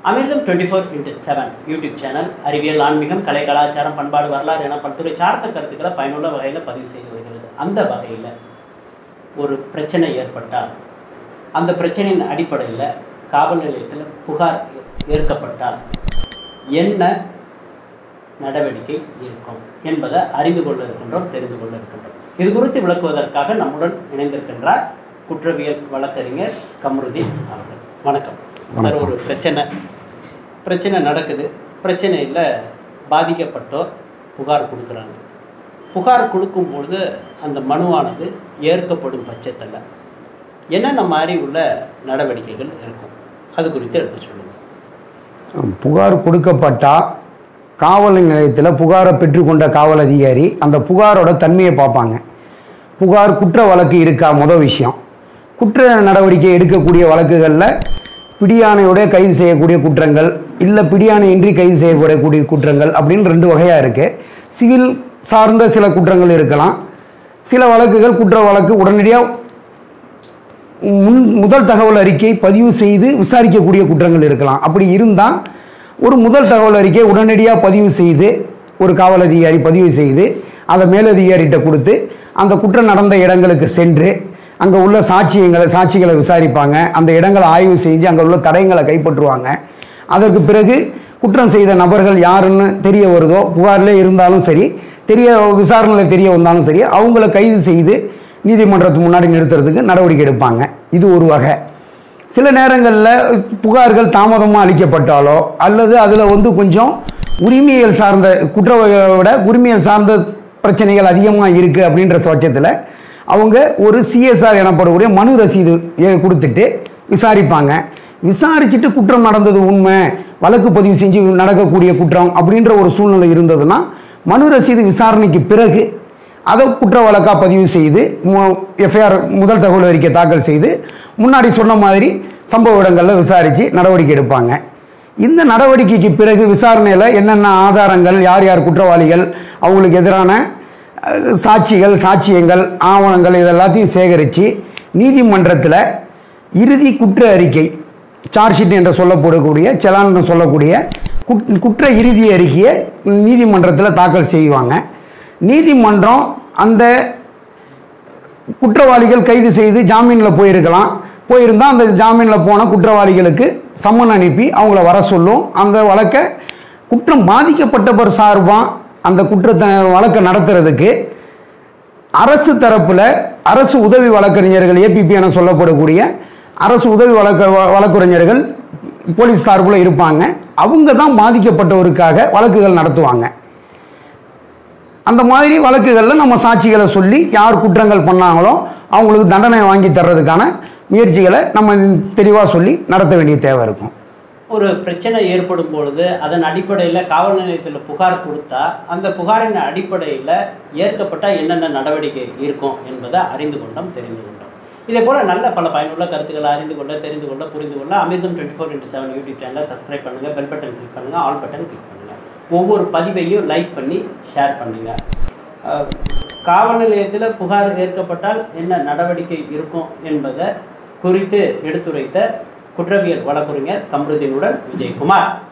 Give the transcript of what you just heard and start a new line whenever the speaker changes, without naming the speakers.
அமிர்தம் twenty four into seven YouTube channel அறிவியல் ஆன்மீகம் கலை கலாச்சாரம் பண்பாடு வரலாறு என பல்துறை சார்ந்த கருத்துக்களை பயனுள்ள வகையில் பதிவு செய்து வருகிறது அந்த வகையில் ஒரு பிரச்சனை ஏற்பட்டால் அந்த பிரச்சனையின் அடிப்படையில் காவல் நிலையத்தில் புகார் ஏற்கப்பட்டால் என்ன நடவடிக்கை இருக்கும் என்பதை அறிந்து கொள்ள இருக்கின்றோம் தெரிந்து கொள்ள இருக்கின்றோம் இது குறித்து விளக்குவதற்காக நம்முடன் இணைந்திருக்கின்றார் குற்றவியல் வழக்கறிஞர் கமருதீன் அவர்கள் வணக்கம் சார் ஒரு பிரச்சனை பிரச்சனை நடக்குது பிரச்சனையில் பாதிக்கப்பட்டோர் புகார் கொடுக்குறாங்க புகார் கொடுக்கும் பொழுது அந்த மனுவானது ஏற்கப்படும் பட்சத்தில் என்னென்ன மாதிரி உள்ள நடவடிக்கைகள் இருக்கும் அது குறித்து எடுத்து சொல்லுங்கள்
புகார் கொடுக்கப்பட்டா காவல் நிலையத்தில் புகாரை பெற்றுக்கொண்ட காவல் அதிகாரி அந்த புகாரோட தன்மையை பார்ப்பாங்க புகார் குற்ற வழக்கு இருக்கா முதல் விஷயம் குற்ற நடவடிக்கை எடுக்கக்கூடிய வழக்குகளில் பிடியானையோட கைது செய்யக்கூடிய குற்றங்கள் இல்லை பிடியானை இன்றி கைது செய்யப்படக்கூடிய குற்றங்கள் அப்படின்னு ரெண்டு வகையாக இருக்குது சிவில் சார்ந்த சில குற்றங்கள் இருக்கலாம் சில வழக்குகள் குற்ற வழக்கு உடனடியாக முன் முதல் தகவல் அறிக்கை பதிவு செய்து விசாரிக்கக்கூடிய குற்றங்கள் இருக்கலாம் அப்படி இருந்தால் ஒரு முதல் தகவல் அறிக்கை உடனடியாக பதிவு செய்து ஒரு காவல் அதிகாரி பதிவு செய்து அதை மேலதிகாரிகிட்ட கொடுத்து அந்த குற்றம் நடந்த இடங்களுக்கு சென்று அங்கே உள்ள சாட்சியங்களை சாட்சிகளை விசாரிப்பாங்க அந்த இடங்களை ஆய்வு செஞ்சு அங்கே உள்ள தடயங்களை கைப்பற்றுவாங்க அதற்கு பிறகு குற்றம் செய்த நபர்கள் யாருன்னு தெரிய வருதோ புகாரிலே இருந்தாலும் சரி தெரிய விசாரணையில் தெரிய வந்தாலும் சரி அவங்கள கைது செய்து நீதிமன்றத்துக்கு முன்னாடி நிறுத்துறதுக்கு நடவடிக்கை எடுப்பாங்க இது ஒரு வகை சில நேரங்களில் புகார்கள் தாமதமாக அளிக்கப்பட்டாலோ அல்லது அதில் வந்து கொஞ்சம் உரிமையல் சார்ந்த குற்ற வகையை விட உரிமையல் சார்ந்த பிரச்சனைகள் அதிகமாக இருக்குது அப்படின்ற பட்சத்தில் அவங்க ஒரு சிஎஸ்ஆர் எனப்படக்கூடிய மனு ரசீது எ- கொடுத்துட்டு விசாரிப்பாங்க விசாரிச்சுட்டு குற்றம் நடந்தது உண்மை வழக்கு பதிவு செஞ்சு நடக்கக்கூடிய குற்றம் அப்படின்ற ஒரு சூழ்நிலை இருந்ததுன்னா மனு ரசீது விசாரணைக்கு பிறகு அதை குற்ற வழக்காக பதிவு செய்து எஃப்ஐஆர் முதல் தகவல் அறிக்கை தாக்கல் செய்து முன்னாடி சொன்ன மாதிரி சம்பவ இடங்களில் விசாரித்து நடவடிக்கை எடுப்பாங்க இந்த நடவடிக்கைக்கு பிறகு விசாரணையில் என்னென்ன ஆதாரங்கள் யார் யார் குற்றவாளிகள் அவங்களுக்கு எதிரான அஹ், சாட்சிகள் சாட்சியங்கள் ஆவணங்கள் இதெல்லாத்தையும் சேகரித்து நீதிமன்றத்தில் இறுதி குற்ற அறிக்கை சார்ஜ் ஷீட் என்று சொல்லப்படக்கூடிய செலான் என்று சொல்லக்கூடிய குட்- குற்ற இறுதி அறிக்கையை நீதிமன்றத்தில் தாக்கல் செய்வாங்க நீதிமன்றம் அந்த குற்றவாளிகள் கைது செய்து ஜாமீனில் போயிருக்கலாம் போயிருந்தால் அந்த ஜாமீனில் போன குற்றவாளிகளுக்கு சம்மன் அனுப்பி அவங்கள வர சொல்லும் அந்த வழக்கை குற்றம் பாதிக்கப்பட்டவர் சார்பாக அந்த குற்றத்தை வழக்கை நடத்துறதுக்கு அரசு தரப்புல அரசு உதவி வழக்கறிஞர்கள் ஏபிபி என சொல்லப்படக்கூடிய அரசு உதவி வழக்க வ- வழக்கறிஞர்கள் போலீஸ் சார்பில் இருப்பாங்க அவங்க தான் பாதிக்கப்பட்டவருக்காக வழக்குகள் நடத்துவாங்க அந்த மாதிரி வழக்குகளில் நம்ம சாட்சிகளை சொல்லி யார் குற்றங்கள் பண்ணாங்களோ அவங்களுக்கு தண்டனை வாங்கி தர்றதுக்கான முயற்சிகளை நம்ம தெளிவாக சொல்லி நடத்த வேண்டிய தேவை இருக்கும்
ஒரு பிரச்சனை ஏற்படும் பொழுது அதன் அடிப்படையில் காவல் நிலையத்தில் புகார் கொடுத்தா அந்த புகாரின் அடிப்படையில் ஏற்கப்பட்ட என்னென்ன நடவடிக்கை இருக்கும் என்பதை அறிந்து கொண்டோம் தெரிந்து கொண்டோம் இதே போல நல்ல பல பயனுள்ள கருத்துக்களை அறிந்து கொள்ள தெரிந்து கொள்ள புரிந்து கொள்ள Amirtham twenty four into seven YouTube சேனலை சப்ஸ்கிரைப் பண்ணுங்க பெல் பட்டன் கிளிக் பண்ணுங்க ஆல் பட்டன் கிளிக் பண்ணுங்க ஒவ்வொரு பதிவையும் லைக் பண்ணி ஷேர் பண்ணுங்க அஹ், காவல் நிலையத்தில் புகார் ஏற்கப்பட்டால் என்ன நடவடிக்கை இருக்கும் என்பதை குறித்து எடுத்துரைத்த குற்றவியல் வழக்கறிஞர் கம்ருதீனுடன் விஜயகுமார்